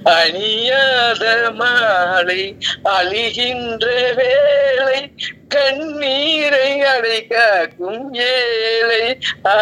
அணியாத மாலை அழிகின்ற வேளை கண்ணீரை அடைக்காக்கும் ஏழை ஆ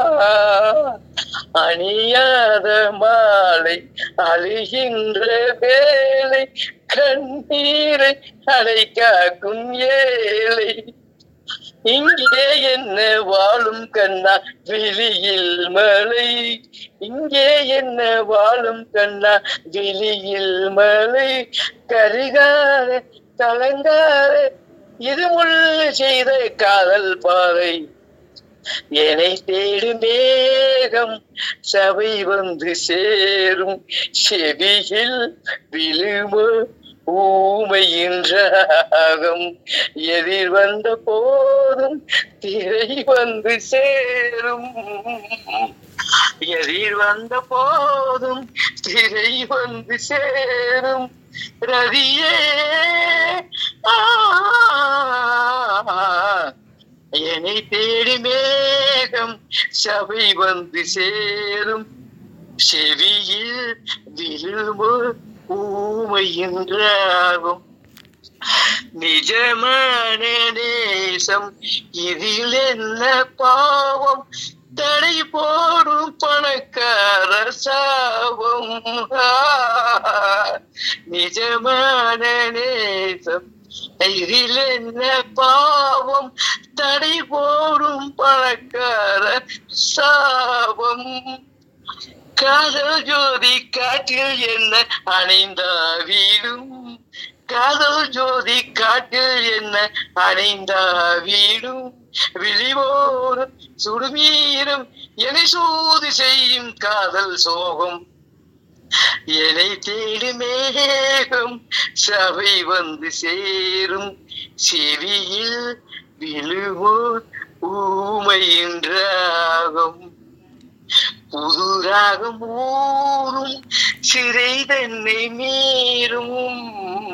அணியாத மாலை அழிகின்ற வேளை கண்ணீரை அடைக்காக்கும் ஏழை இங்கே என்ன வாழும் கண்ணா விழியில் மலை இங்கே என்ன வாழும் கண்ணா விழியில் மலை கருகார கலங்கார இது முள்ளு செய்த காதல் பாறை என்னை தேடும் மேகம் சபை வந்து சேரும் செவியில் விழுமோ ஊமையின் ராகம் எதிர் வந்த போதும் திரை வந்து சேரும் எதிர் வந்த போதும் திரை வந்து சேரும் ரதியே ஆ, என்னை தேடி மேகம் சபை வந்து சேரும் செவியில் விழுமோ ஊமையின்றாகும் நிஜமான நேசம் இதில் என்ன பாவம் தடை போடும் பணக்கார சாபம் ஆ, நிஜமான நேசம் இதில் என்ன பாவம் தடை போடும் பணக்கார சாபம் காதல் ஜோதி காற்றில் என்ன அணைந்தா வீடும் காதல் ஜோதி காற்றில் என்ன அணைந்தா வீடும் விழிவோர் சுடுமீரும் என்னை சூது செய்யும் காதல் சோகம் என்னை தேடி மேகம் சபை வந்து சேரும் செவியில் விழுவோர் ஊமையின்றாகும் புது ராகம் ஊரும் சிறை தன்னை மீறும்